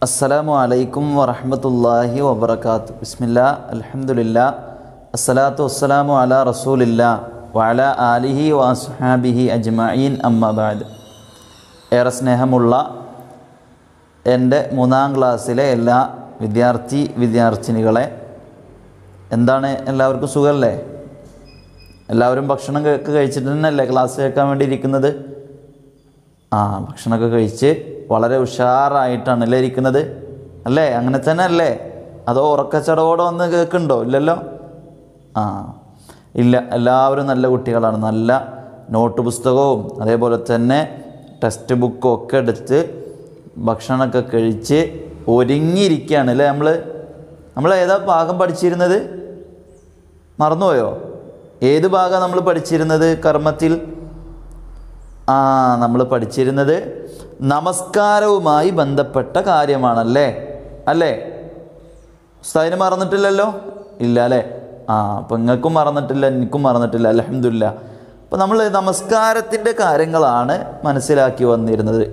അസ്സലാമു അലൈക്കും വറഹ്മത്തുള്ളാഹി വബറകാത്ത് ബിസ്മില്ലാ അൽഹംദുലില്ലാ അസ്സലാത്തു വസ്സലാമു അലാ റസൂലില്ലാ വഅല ആലിഹി വഅസ്ഹാബിഹി അജ്മഈൻ അമ്മ ബഅദ് ഏറെ സ്നേഹമുള്ള എൻ്റെ മൂന്നാം ക്ലാസ്സിലെ എല്ലാ വിദ്യാർത്ഥി വിദ്യാർത്ഥിനികളെ എന്താണ് എല്ലാവർക്കും സുഖമല്ലേ എല്ലാവരും ഭക്ഷണം ഒക്കെ കഴിച്ചിട്ട് തന്നെയല്ലേ ക്ലാസ് കേൾക്കാൻ വേണ്ടി ഇരിക്കുന്നത് ആ ഭക്ഷണമൊക്കെ കഴിച്ച് വളരെ ഉഷാറായിട്ടാണ് അല്ലേ ഇരിക്കുന്നത് അല്ലേ അങ്ങനെ തന്നെ അല്ലേ അതോ ഉറക്കച്ചടവോടെ വന്ന് കേൾക്കുന്നുണ്ടോ ഇല്ലല്ലോ ആ ഇല്ല എല്ലാവരും നല്ല കുട്ടികളാണ് നല്ല നോട്ട് പുസ്തകവും അതേപോലെ തന്നെ ടെക്സ്റ്റ് ബുക്കും ഒക്കെ എടുത്ത് ഭക്ഷണമൊക്കെ കഴിച്ച് ഒരുങ്ങിയിരിക്കുകയാണ് അല്ലേ നമ്മൾ നമ്മൾ ഏതാ ഭാഗം പഠിച്ചിരുന്നത് മറന്നുപോയോ ഏത് ഭാഗം നമ്മൾ പഠിച്ചിരുന്നത് കർമ്മത്തിൽ ആ നമ്മൾ പഠിച്ചിരുന്നത് നമസ്കാരവുമായി ബന്ധപ്പെട്ട കാര്യമാണല്ലേ അല്ലേ ഉസ്താദിന് മറന്നിട്ടില്ലല്ലോ ഇല്ല അല്ലേ ആ അപ്പം നിങ്ങൾക്കും മറന്നിട്ടില്ല എനിക്കും മറന്നിട്ടില്ല അലഹമില്ല അപ്പം നമ്മൾ നമസ്കാരത്തിൻ്റെ കാര്യങ്ങളാണ് മനസ്സിലാക്കി വന്നിരുന്നത്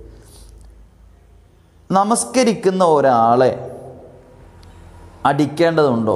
നമസ്കരിക്കുന്ന ഒരാളെ അടിക്കേണ്ടതുണ്ടോ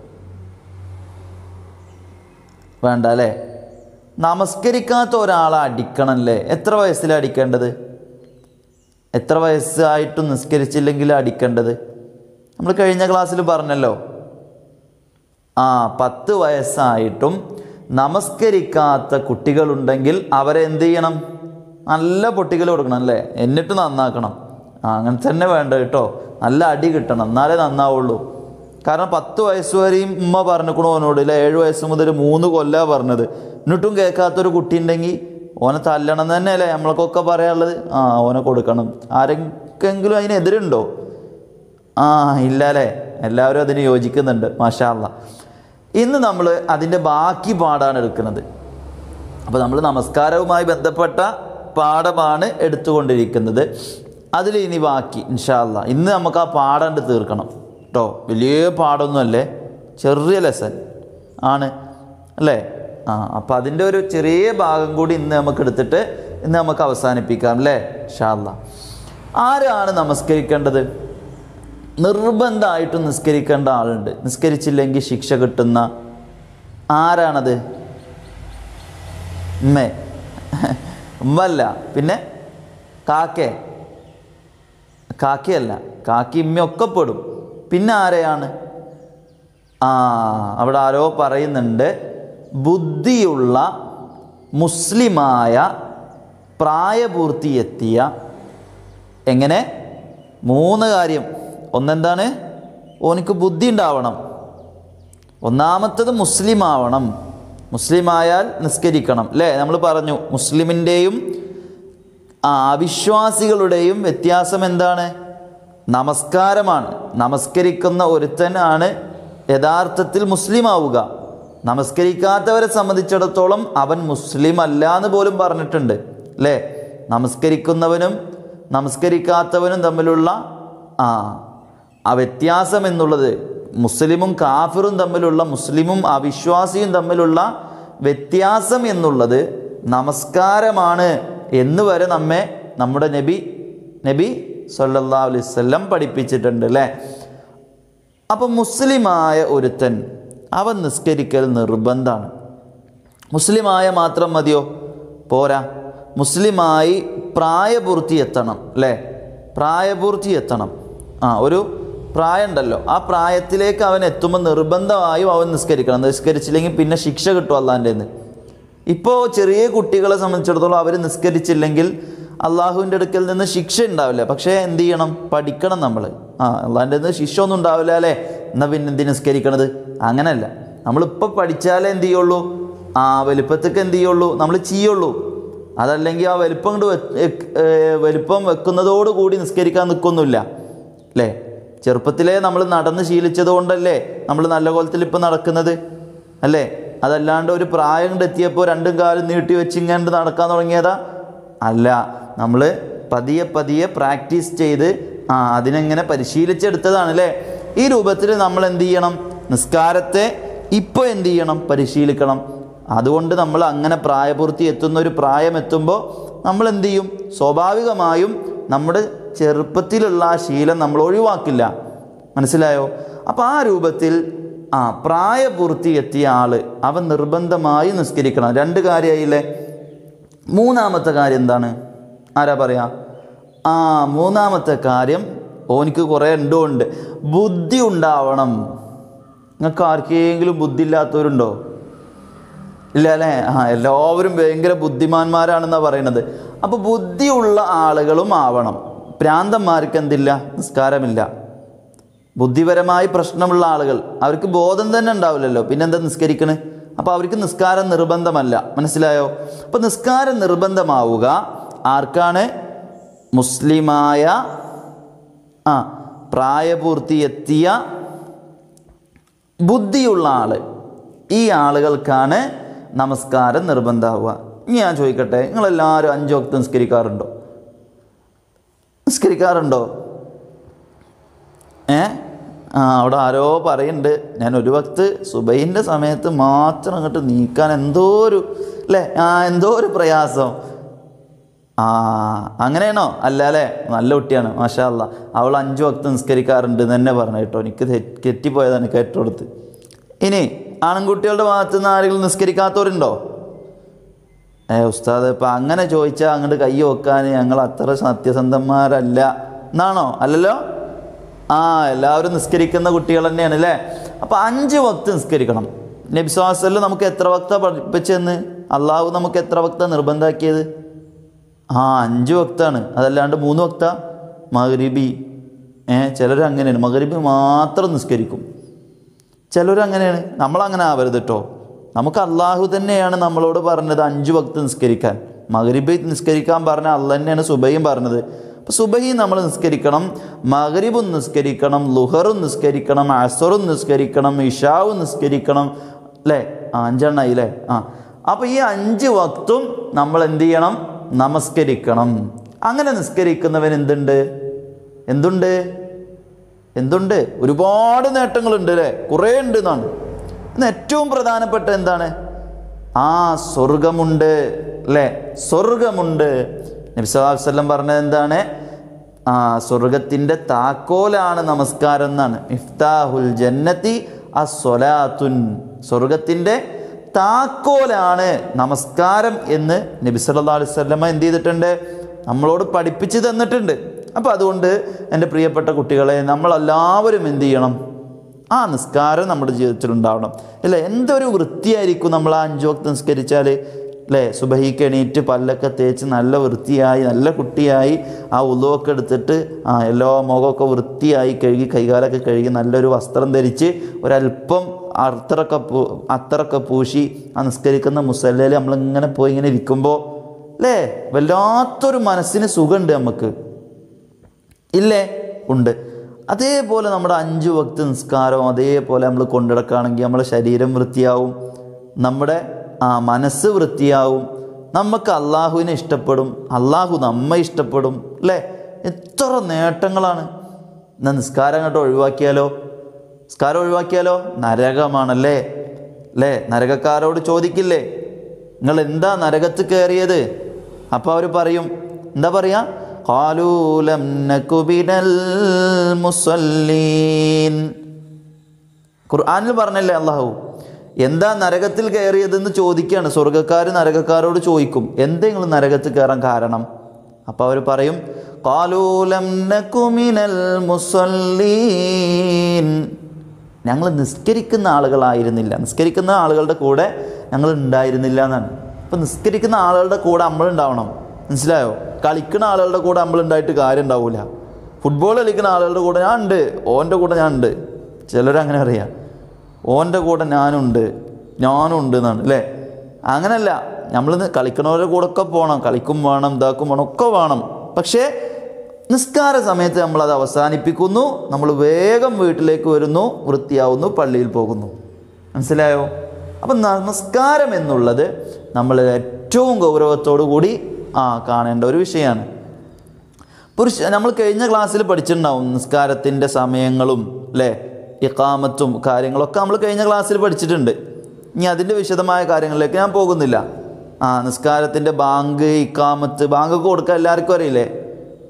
വേണ്ട അല്ലേ നമസ്കരിക്കാത്ത ഒരാളെ അടിക്കണമല്ലേ എത്ര വയസ്സിലാണ് അടിക്കേണ്ടത് എത്ര വയസ്സായിട്ടും നിസ്കരിച്ചില്ലെങ്കിൽ അടിക്കേണ്ടത് നമ്മൾ കഴിഞ്ഞ ക്ലാസ്സിൽ പറഞ്ഞല്ലോ ആ പത്ത് വയസ്സായിട്ടും നമസ്കരിക്കാത്ത കുട്ടികളുണ്ടെങ്കിൽ അവരെ എന്ത് ചെയ്യണം നല്ല പൊട്ടിക്കൽ കൊടുക്കണം അല്ലേ എന്നിട്ട് നന്നാക്കണം ആ അങ്ങനെ തന്നെ വേണ്ട കേട്ടോ നല്ല അടി കിട്ടണം എന്നാലേ നന്നാവുള്ളൂ കാരണം പത്ത് വയസ്സ് വരെയും ഉമ്മ പറഞ്ഞിക്കണു ഓനോട് ഇല്ല ഏഴ് വയസ്സ് മുതൽ മൂന്ന് കൊല്ലാ പറഞ്ഞത് എന്നിട്ടും കേൾക്കാത്തൊരു കുട്ടി ഉണ്ടെങ്കിൽ ഓനെ തല്ലണം തന്നെയല്ലേ നമ്മൾക്കൊക്കെ പറയാനുള്ളത് ആ ഓനെ കൊടുക്കണം ആരെങ്കിലും അതിനെതിരുണ്ടോ ആ ഇല്ല അല്ലേ എല്ലാവരും അതിന് യോജിക്കുന്നുണ്ട് മാഷാ അല്ലാ ഇന്ന് നമ്മൾ അതിൻ്റെ ബാക്കി പാടാണ് എടുക്കുന്നത് അപ്പോൾ നമ്മൾ നമസ്കാരവുമായി ബന്ധപ്പെട്ട പാഠമാണ് എടുത്തുകൊണ്ടിരിക്കുന്നത് അതിൽ ഇനി ബാക്കി ഇൻഷാല്ല ഇന്ന് നമുക്ക് ആ പാഠം കണ്ട് തീർക്കണം കേട്ടോ വലിയ പാഠമൊന്നുമല്ലേ ചെറിയ ലെസൺ ആണ് അല്ലേ ആ അപ്പം അതിൻ്റെ ഒരു ചെറിയ ഭാഗം കൂടി ഇന്ന് നമുക്ക് എടുത്തിട്ട് ഇന്ന് നമുക്ക് അവസാനിപ്പിക്കാം അല്ലേ ഷാല്ല ആരാണ് നമസ്കരിക്കേണ്ടത് നിർബന്ധമായിട്ടും നിസ്കരിക്കേണ്ട ആളുണ്ട് നിസ്കരിച്ചില്ലെങ്കിൽ ശിക്ഷ കിട്ടുന്ന ആരാണത് ഉമ്മേ ഉമ്മല്ല പിന്നെ കാക്കേ കാക്കയല്ല കാക്കി ഇമ്മയൊക്കെ പെടും പിന്നെ ആരെയാണ് ആ അവിടെ ആരോ പറയുന്നുണ്ട് ബുദ്ധിയുള്ള മുസ്ലിമായ പ്രായപൂർത്തിയെത്തിയ എങ്ങനെ മൂന്ന് കാര്യം ഒന്നെന്താണ് ഓനിക്ക് ബുദ്ധി ഉണ്ടാവണം ഒന്നാമത്തത് മുസ്ലിം ആവണം മുസ്ലിം ആയാൽ നിസ്കരിക്കണം അല്ലേ നമ്മൾ പറഞ്ഞു മുസ്ലിമിൻ്റെയും ആ അവിശ്വാസികളുടെയും വ്യത്യാസം എന്താണ് നമസ്കാരമാണ് നമസ്കരിക്കുന്ന ഒരുത്തനാണ് യഥാർത്ഥത്തിൽ മുസ്ലിം ആവുക നമസ്കരിക്കാത്തവരെ സംബന്ധിച്ചിടത്തോളം അവൻ മുസ്ലിം അല്ല എന്ന് പോലും പറഞ്ഞിട്ടുണ്ട് അല്ലേ നമസ്കരിക്കുന്നവനും നമസ്കരിക്കാത്തവനും തമ്മിലുള്ള ആ ആ വ്യത്യാസം എന്നുള്ളത് മുസ്ലിമും കാഫിറും തമ്മിലുള്ള മുസ്ലിമും അവിശ്വാസിയും തമ്മിലുള്ള വ്യത്യാസം എന്നുള്ളത് നമസ്കാരമാണ് എന്ന് വരെ നമ്മെ നമ്മുടെ നബി നബി സല്ലാ അലൈവല്ലം പഠിപ്പിച്ചിട്ടുണ്ട് അല്ലേ അപ്പം മുസ്ലിമായ ഒരുത്തൻ അവൻ നിസ്കരിക്കൽ നിർബന്ധമാണ് മുസ്ലിമായ മാത്രം മതിയോ പോരാ മുസ്ലിമായി പ്രായപൂർത്തി എത്തണം അല്ലേ പ്രായപൂർത്തി എത്തണം ആ ഒരു പ്രായമുണ്ടല്ലോ ആ പ്രായത്തിലേക്ക് അവൻ എത്തുമ്പോൾ നിർബന്ധമായും അവൻ നിസ്കരിക്കണം നിസ്കരിച്ചില്ലെങ്കിൽ പിന്നെ ശിക്ഷ കിട്ടും അള്ളാൻ്റെ നിന്ന് ഇപ്പോൾ ചെറിയ കുട്ടികളെ സംബന്ധിച്ചിടത്തോളം അവർ നിസ്കരിച്ചില്ലെങ്കിൽ അള്ളാഹുവിൻ്റെ അടുക്കൽ നിന്ന് ശിക്ഷ ഉണ്ടാവില്ല പക്ഷേ എന്ത് ചെയ്യണം പഠിക്കണം നമ്മൾ ആ അള്ളാഹിൻ്റെ നിന്ന് ശിക്ഷ ഒന്നും ഉണ്ടാവില്ല അല്ലേ എന്നാൽ പിന്നെ എന്ത് നിസ്കരിക്കണത് അങ്ങനെയല്ല നമ്മളിപ്പോൾ പഠിച്ചാലേ എന്ത് ചെയ്യുള്ളൂ ആ വലുപ്പത്തേക്ക് എന്ത് ചെയ്യുള്ളൂ നമ്മൾ ചെയ്യുള്ളൂ അതല്ലെങ്കിൽ ആ വലുപ്പം കൊണ്ട് വലുപ്പം വെക്കുന്നതോടുകൂടി നിസ്കരിക്കാൻ നിൽക്കൊന്നുമില്ല അല്ലേ ചെറുപ്പത്തിലേ നമ്മൾ നടന്ന് ശീലിച്ചത് കൊണ്ടല്ലേ നമ്മൾ നല്ല കോലത്തിൽ ഇപ്പം നടക്കുന്നത് അല്ലേ അതല്ലാണ്ട് ഒരു പ്രായം കൊണ്ട് എത്തിയപ്പോൾ രണ്ടും കാലും നീട്ടി വെച്ച് ഇങ്ങാണ്ട് നടക്കാൻ തുടങ്ങിയതാ അല്ല നമ്മൾ പതിയെ പതിയെ പ്രാക്ടീസ് ചെയ്ത് ആ അതിനെങ്ങനെ പരിശീലിച്ചെടുത്തതാണ് അല്ലേ ഈ രൂപത്തിൽ നമ്മൾ എന്ത് ചെയ്യണം നിസ്കാരത്തെ ഇപ്പോൾ എന്ത് ചെയ്യണം പരിശീലിക്കണം അതുകൊണ്ട് നമ്മൾ അങ്ങനെ പ്രായപൂർത്തി എത്തുന്ന ഒരു പ്രായം എത്തുമ്പോൾ നമ്മൾ എന്ത് ചെയ്യും സ്വാഭാവികമായും നമ്മുടെ ചെറുപ്പത്തിലുള്ള ആ ശീലം നമ്മൾ ഒഴിവാക്കില്ല മനസ്സിലായോ അപ്പോൾ ആ രൂപത്തിൽ ആ പ്രായപൂർത്തി എത്തിയ ആള് അവൻ നിർബന്ധമായി നിസ്കരിക്കണം രണ്ട് കാര്യമായില്ലേ മൂന്നാമത്തെ കാര്യം എന്താണ് ആരാ പറയാ ആ മൂന്നാമത്തെ കാര്യം ഓനിക്ക് കുറേ ഉണ്ടോ ഉണ്ട് ബുദ്ധി ഉണ്ടാവണം നിങ്ങൾക്ക് ആർക്കെങ്കിലും ബുദ്ധി ഇല്ലാത്തവരുണ്ടോ ഇല്ല അല്ലേ ആ എല്ലാവരും ഭയങ്കര ബുദ്ധിമാന്മാരാണെന്നാണ് പറയുന്നത് അപ്പോൾ ബുദ്ധിയുള്ള ആളുകളും ആവണം പ്രാന്തന്മാർക്ക് എന്തില്ല നിസ്കാരമില്ല ബുദ്ധിപരമായി പ്രശ്നമുള്ള ആളുകൾ അവർക്ക് ബോധം തന്നെ ഉണ്ടാവില്ലല്ലോ പിന്നെന്താ നിസ്കരിക്കണ് അപ്പോൾ അവർക്ക് നിസ്കാരം നിർബന്ധമല്ല മനസ്സിലായോ അപ്പോൾ നിസ്കാരം നിർബന്ധമാവുക ആർക്കാണ് മുസ്ലിമായ ആ പ്രായപൂർത്തി എത്തിയ ബുദ്ധിയുള്ള ആള് ഈ ആളുകൾക്കാണ് നമസ്കാരം നിർബന്ധമാവുക ഇനി ഞാൻ ചോദിക്കട്ടെ നിങ്ങളെല്ലാവരും അഞ്ച് വക്ത് നിസ്കരിക്കാറുണ്ടോ നിസ്കരിക്കാറുണ്ടോ ഏ ആ അവിടെ ആരോ പറയുന്നുണ്ട് ഞാൻ ഒരു വക്ത് സുബൈൻ്റെ സമയത്ത് മാത്രം അങ്ങോട്ട് നീക്കാൻ എന്തോ ഒരു അല്ലേ ആ എന്തോ ഒരു പ്രയാസം ആ അങ്ങനെയാണോ അല്ല അല്ലേ നല്ല കുട്ടിയാണ് മാഷാ അല്ല അവൾ അഞ്ച് വക്ത് നിസ്കരിക്കാറുണ്ട് എന്ന് തന്നെ പറഞ്ഞു കേട്ടോ എനിക്ക് തെ- തെറ്റിപ്പോയതാണ് കേട്ടോടുത്ത് ഇനി ആൺകുട്ടികളുടെ ഭാഗത്ത് നിന്ന് ആരെങ്കിലും നിസ്കരിക്കാത്തവരുണ്ടോ ഏ ഉസ്താദ് ഇപ്പം അങ്ങനെ ചോദിച്ചാൽ അങ്ങോട്ട് കൈ വെക്കാൻ ഞങ്ങൾ അത്ര സത്യസന്ധന്മാരല്ല എന്നാണോ അല്ലല്ലോ ആ എല്ലാവരും നിസ്കരിക്കുന്ന കുട്ടികൾ തന്നെയാണ് അല്ലേ അപ്പം അഞ്ച് വക്ത് നിസ്കരിക്കണം നബിസ്വാസല്ല നമുക്ക് എത്ര വക്ത പഠിപ്പിച്ചെന്ന് അള്ളാഹു നമുക്ക് എത്ര വക്ത നിർബന്ധമാക്കിയത് ആ അഞ്ച് വക്താണ് അതല്ലാണ്ട് മൂന്ന് വക്ത മഗ്രിബി ഏ ചിലർ അങ്ങനെയാണ് മഗ്രിബി മാത്രം നിസ്കരിക്കും ചിലർ അങ്ങനെയാണ് നമ്മളങ്ങനെ ആവരുത് കേട്ടോ നമുക്ക് അള്ളാഹു തന്നെയാണ് നമ്മളോട് പറഞ്ഞത് അഞ്ച് വക്ത് നിസ്കരിക്കാൻ മഗ്രിബ് നിസ്കരിക്കാൻ പറഞ്ഞ അല്ല തന്നെയാണ് സുബൈയും പറഞ്ഞത് അപ്പോൾ സുബഹി നമ്മൾ നിസ്കരിക്കണം മഗ്രിബും നിസ്കരിക്കണം ലുഹറും നിസ്കരിക്കണം അസറും നിസ്കരിക്കണം ഇഷാവും നിസ്കരിക്കണം അല്ലേ ആ അഞ്ചെണ്ണായി അല്ലേ ആ അപ്പോൾ ഈ അഞ്ച് വക്തും നമ്മൾ എന്ത് ചെയ്യണം നമസ്കരിക്കണം അങ്ങനെ നിസ്കരിക്കുന്നവൻ എന്തുണ്ട് എന്തുണ്ട് എന്തുണ്ട് ഒരുപാട് നേട്ടങ്ങളുണ്ട് അല്ലേ കുറേ ഉണ്ട് എന്നാണ് ഇന്ന് ഏറ്റവും പ്രധാനപ്പെട്ട എന്താണ് ആ സ്വർഗമുണ്ട് അല്ലേ സ്വർഗമുണ്ട് നബിസ്വല്ലം പറഞ്ഞത് എന്താണ് ആ സ്വർഗത്തിൻ്റെ താക്കോലാണ് നമസ്കാരം എന്നാണ് ഇഫ്താഹുൽ ജന്നത്തി അസ്വലാത്തുൻ സ്വർഗത്തിൻ്റെ താക്കോലാണ് നമസ്കാരം എന്ന് നബി സല്ലല്ലാഹു അലൈഹി വസല്ലമ എന്ത് ചെയ്തിട്ടുണ്ട് നമ്മളോട് പഠിപ്പിച്ച് തന്നിട്ടുണ്ട് അപ്പോൾ അതുകൊണ്ട് എൻ്റെ പ്രിയപ്പെട്ട കുട്ടികളെ നമ്മളെല്ലാവരും എന്ത് ചെയ്യണം ആ നിസ്കാരം നമ്മുടെ ജീവിതത്തിൽ ഉണ്ടാവണം അല്ലേ എന്തൊരു വൃത്തിയായിരിക്കും നമ്മൾ ആ അഞ്ചു വക്ത് നിസ്കരിച്ചാൽ അല്ലേ സുബഹിക്ക് എണീറ്റ് പല്ലൊക്കെ തേച്ച് നല്ല വൃത്തിയായി നല്ല കുട്ടിയായി ആ ഉളുവൊക്കെ എടുത്തിട്ട് ആ എല്ലാ മുഖമൊക്കെ വൃത്തിയായി കഴുകി കൈകാലൊക്കെ കഴുകി നല്ലൊരു വസ്ത്രം ധരിച്ച് ഒരല്പം അത്തറൊക്കെ പൂ അത്തറൊക്കെ പൂശി ആ നിസ്കരിക്കുന്ന മുസല്ലയിൽ നമ്മളിങ്ങനെ പോയി ഇങ്ങനെ ഇരിക്കുമ്പോൾ അല്ലേ വല്ലാത്തൊരു മനസ്സിന് സുഖമുണ്ട് നമുക്ക് ഇല്ലേ ഉണ്ട് അതേപോലെ നമ്മുടെ അഞ്ച് വക്ത് നിസ്കാരവും അതേപോലെ നമ്മൾ കൊണ്ടുനടക്കുകയാണെങ്കിൽ നമ്മുടെ ശരീരം വൃത്തിയാവും നമ്മുടെ ആ മനസ്സ് വൃത്തിയാവും നമുക്ക് അള്ളാഹുവിനെ ഇഷ്ടപ്പെടും അള്ളാഹു നമ്മെ ഇഷ്ടപ്പെടും അല്ലേ എത്ര നേട്ടങ്ങളാണ് എന്നാൽ നിസ്കാരം അങ്ങോട്ട് ഒഴിവാക്കിയാലോ നിസ്കാരം ഒഴിവാക്കിയാലോ നരകമാണല്ലേ അല്ലേ നരകക്കാരോട് ചോദിക്കില്ലേ നിങ്ങൾ എന്താ നരകത്ത് കയറിയത് അപ്പോൾ അവർ പറയും എന്താ പറയാ قالوا لم نك من المصلين ഖുർആനിൽ പറഞ്ഞല്ലേ അള്ളാഹു എന്താ നരകത്തിൽ കയറിയതെന്ന് ചോദിക്കുകയാണ് സ്വർഗക്കാർ നരകക്കാരോട് ചോദിക്കും എന്തെങ്കിലും നരകത്തിൽ കയറാൻ കാരണം അപ്പോൾ അവർ പറയും "ഖാലൂ ലം നകു മിനൽ മുസല്ലീൻ ഞങ്ങൾ നിസ്കരിക്കുന്ന ആളുകളായിരുന്നില്ല നിസ്കരിക്കുന്ന ആളുകളുടെ കൂടെ ഞങ്ങൾ ഉണ്ടായിരുന്നില്ല എന്നാണ് അപ്പം നിസ്കരിക്കുന്ന ആളുകളുടെ കൂടെ നമ്മൾ ഉണ്ടാവണം മനസ്സിലായോ കളിക്കുന്ന ആളുകളുടെ കൂടെ നമ്മൾ ഉണ്ടായിട്ട് കാര്യം ഉണ്ടാവില്ല ഫുട്ബോൾ കളിക്കുന്ന ആളുകളുടെ കൂടെ ഞാൻ ഉണ്ട് ഓൻ്റെ കൂടെ ഞാൻ ഉണ്ട് ചിലരങ്ങനെ അറിയാം ഓൻ്റെ കൂടെ ഞാനുണ്ട് ഞാനും ഉണ്ട് എന്നാണ് അല്ലേ അങ്ങനല്ല നമ്മൾ കളിക്കണവരുടെ കൂടെ ഒക്കെ പോകണം കളിക്കും വേണം ഇതാക്കും വേണം ഒക്കെ വേണം പക്ഷേ നിസ്കാര സമയത്ത് നമ്മളത് അവസാനിപ്പിക്കുന്നു നമ്മൾ വേഗം വീട്ടിലേക്ക് വരുന്നു വൃത്തിയാവുന്നു പള്ളിയിൽ പോകുന്നു മനസ്സിലായോ അപ്പം നമസ്കാരം എന്നുള്ളത് നമ്മൾ ഏറ്റവും ഗൗരവത്തോടു കൂടി ആ കാണേണ്ട ഒരു വിഷയമാണ് പുരുഷ നമ്മൾ കഴിഞ്ഞ ക്ലാസ്സിൽ പഠിച്ചിട്ടുണ്ടാവും നിസ്കാരത്തിൻ്റെ സമയങ്ങളും അല്ലേ ഇക്കാമത്തും കാര്യങ്ങളൊക്കെ നമ്മൾ കഴിഞ്ഞ ക്ലാസ്സിൽ പഠിച്ചിട്ടുണ്ട് ഇനി അതിൻ്റെ വിശദമായ കാര്യങ്ങളിലേക്ക് ഞാൻ പോകുന്നില്ല ആ നിസ്കാരത്തിൻ്റെ ബാങ്ക് ഇക്കാമത്ത് ബാങ്കൊക്കെ കൊടുക്കാൻ എല്ലാവർക്കും അറിയില്ലേ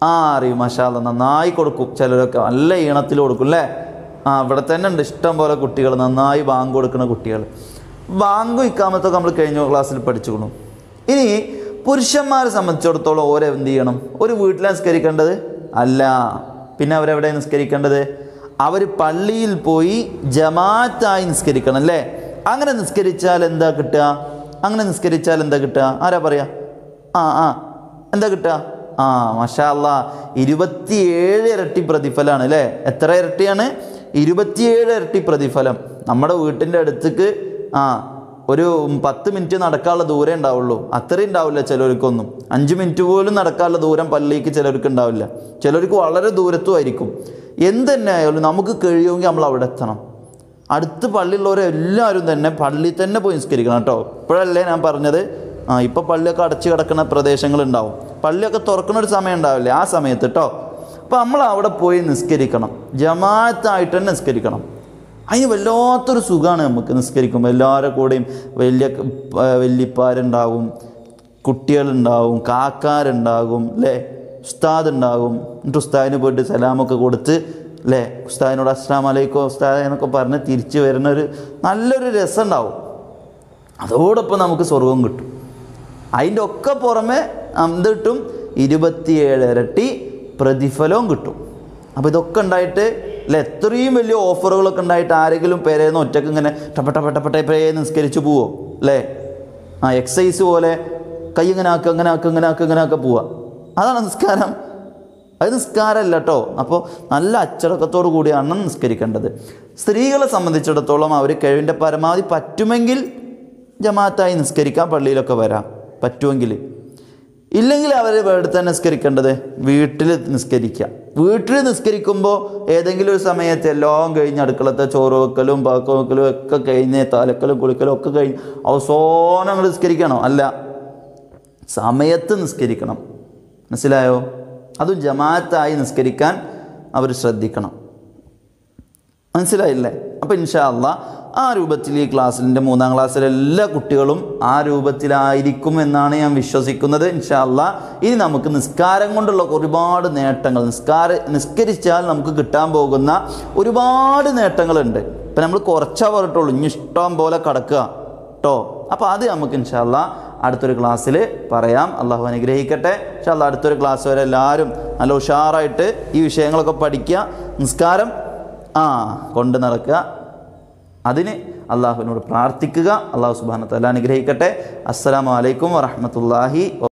ആ അറിയും മഷാല നന്നായി കൊടുക്കും ചിലരൊക്കെ നല്ല ഈണത്തിൽ കൊടുക്കും അല്ലേ ആ ഇവിടെ തന്നെ ഉണ്ട് ഇഷ്ടം പോലെ കുട്ടികൾ നന്നായി ബാങ്ക് കൊടുക്കുന്ന കുട്ടികൾ ബാങ്ക് ഇക്കാമത്തൊക്കെ നമ്മൾ കഴിഞ്ഞ ക്ലാസ്സിൽ പഠിച്ചുകൊള്ളു ഇനി പുരുഷന്മാരെ സംബന്ധിച്ചിടത്തോളം ഓരോ എന്ത് ചെയ്യണം ഒരു വീട്ടിൽ നിസ്കരിക്കേണ്ടത് അല്ല പിന്നെ അവരെവിടെ നിസ്കരിക്കേണ്ടത് അവർ പള്ളിയിൽ പോയി ജമാഅത്തായി നിസ്കരിക്കണം അല്ലേ അങ്ങനെ നിസ്കരിച്ചാൽ എന്താ കിട്ടുക അങ്ങനെ നിസ്കരിച്ചാൽ എന്താ കിട്ടുക ആരാ പറയാ ആ ആ എന്താ കിട്ടുക ആ മഷാ അല്ലാ ഇരുപത്തിയേഴ് ഇരട്ടി പ്രതിഫലമാണ് അല്ലേ എത്ര ഇരട്ടിയാണ് ഇരുപത്തിയേഴ് ഇരട്ടി പ്രതിഫലം നമ്മുടെ വീട്ടിൻ്റെ അടുത്തേക്ക് ആ ഒരു പത്ത് മിനിറ്റ് നടക്കാനുള്ള ദൂരം ഉണ്ടാവുള്ളൂ അത്രയും ഉണ്ടാവില്ല ചിലർക്കൊന്നും അഞ്ച് മിനിറ്റ് പോലും നടക്കാനുള്ള ദൂരം പള്ളിക്ക് ചിലർക്ക് ഉണ്ടാവില്ല ചിലർക്ക് വളരെ ദൂരത്തും ആയിരിക്കും എന്ത് തന്നെ ആയാലും നമുക്ക് കഴിയുമെങ്കിൽ നമ്മൾ അവിടെ എത്തണം അടുത്ത് പള്ളിയുള്ളവരെ എല്ലാവരും തന്നെ പള്ളിയിൽ തന്നെ പോയി നിസ്കരിക്കണം കേട്ടോ ഇപ്പോഴല്ലേ ഞാൻ പറഞ്ഞത് ആ ഇപ്പോൾ പള്ളിയൊക്കെ അടച്ചു കിടക്കുന്ന പ്രദേശങ്ങളുണ്ടാവും പള്ളിയൊക്കെ തുറക്കുന്ന ഒരു സമയം ഉണ്ടാവില്ലേ ആ സമയത്ത് കേട്ടോ അപ്പോൾ നമ്മൾ അവിടെ പോയി നിസ്കരിക്കണം ജമാഅത്തായിട്ട് തന്നെ നിസ്കരിക്കണം അതിന് വല്ലാത്തൊരു സുഖമാണ് നമുക്ക് നിസ്കരിക്കുമ്പോൾ എല്ലാവരുടെ കൂടെയും വലിയ ആ, വല്യപ്പാരുണ്ടാവും കുട്ടികളുണ്ടാവും കാക്കാരുണ്ടാകും അല്ലേ ഉസ്താദ് ഉണ്ടാകും എന്നിട്ട് ഉസ്താദിന് പോയിട്ട് സലാമൊക്കെ കൊടുത്ത് അല്ലേ ഉസ്താദിനോട് അസ്സാം വലൈക്കും ഉസ്താദ് എന്നൊക്കെ പറഞ്ഞ് തിരിച്ചു വരുന്ന ഒരു നല്ലൊരു രസം ഉണ്ടാവും അതോടൊപ്പം നമുക്ക് സ്വർഗം കിട്ടും അതിൻ്റെ ഒക്കെ പുറമെ എന്ത് കിട്ടും ഇരുപത്തിയേഴ് ഇരട്ടി പ്രതിഫലവും കിട്ടും അപ്പോൾ ഇതൊക്കെ ഉണ്ടായിട്ട് അല്ല എത്രയും വലിയ ഓഫറുകളൊക്കെ ഉണ്ടായിട്ട് ആരെങ്കിലും പേരേന്ന് ഒറ്റക്ക് ഇങ്ങനെ ടപ്പ ടപ്പ ടപ്പ ടപ്പേ നിസ്കരിച്ച് പോവോ അല്ലേ ആ എക്സസൈസ് പോലെ കൈ ഇങ്ങനെ ആക്കുക ഇങ്ങനെ ആക്കുക ഇങ്ങനെ ആക്കുക ഇങ്ങനെ ആക്കുക പോവുക അതാണ് നിസ്കാരം അത് നിസ്കാരമല്ല കേട്ടോ അപ്പോൾ നല്ല അച്ചടക്കത്തോടു കൂടിയാണ് നിസ്കരിക്കേണ്ടത് സ്ത്രീകളെ സംബന്ധിച്ചിടത്തോളം അവർ കഴിവിൻ്റെ പരമാവധി പറ്റുമെങ്കിൽ ജമാഅത്തായി നിസ്കരിക്കാൻ പള്ളിയിലൊക്കെ വരാം പറ്റുമെങ്കിൽ ഇല്ലെങ്കിൽ അവർ ഇവിടെ തന്നെ നിസ്കരിക്കേണ്ടത് വീട്ടിൽ നിസ്കരിക്കുക വീട്ടിൽ നിസ്കരിക്കുമ്പോൾ ഏതെങ്കിലും ഒരു സമയത്ത് എല്ലാം കഴിഞ്ഞ് അടുക്കളത്തെ ചോറ് വെക്കലും പാക്കം വെക്കലും ഒക്കെ കഴിഞ്ഞ് തലക്കലും കുളിക്കലും ഒക്കെ കഴിഞ്ഞ് അവസാനം അങ്ങോട്ട് നിസ്കരിക്കണോ അല്ല സമയത്ത് നിസ്കരിക്കണം മനസ്സിലായോ അതും ജമാഅത്തായി നിസ്കരിക്കാൻ അവർ ശ്രദ്ധിക്കണം മനസ്സിലായില്ലേ അപ്പോൾ ഇൻഷാ അല്ല ആ രൂപത്തിൽ ഈ ക്ലാസ്സിൻ്റെ മൂന്നാം ക്ലാസ്സിലെ എല്ലാ കുട്ടികളും ആ രൂപത്തിലായിരിക്കും എന്നാണ് ഞാൻ വിശ്വസിക്കുന്നത് ഇൻഷാ അല്ല ഇനി നമുക്ക് നിസ്കാരം കൊണ്ടുള്ള ഒരുപാട് നേട്ടങ്ങൾ നിസ്കാര നിസ്കരിച്ചാൽ നമുക്ക് കിട്ടാൻ പോകുന്ന ഒരുപാട് നേട്ടങ്ങളുണ്ട് ഇപ്പം നമ്മൾ കുറച്ചാ പറഞ്ഞിട്ടുള്ളൂ ഇനി ഇഷ്ടം പോലെ കടക്കുക കേട്ടോ അപ്പോൾ അത് നമുക്ക് ഇൻഷാല്ല അടുത്തൊരു ക്ലാസ്സിൽ പറയാം അള്ളാഹു അനുഗ്രഹിക്കട്ടെ ഇൻഷാല്ല അടുത്തൊരു ക്ലാസ് വരെ എല്ലാവരും നല്ല ഉഷാറായിട്ട് ഈ വിഷയങ്ങളൊക്കെ പഠിക്കുക നിസ്കാരം ആ കൊണ്ട് നടക്കുക അതിന് അള്ളാഹുവിനോട് പ്രാർത്ഥിക്കുക അള്ളാഹു സുബാന തല അനുഗ്രഹിക്കട്ടെ അസ്സലാമു അലൈക്കും വറഹമത്തല്ലാഹി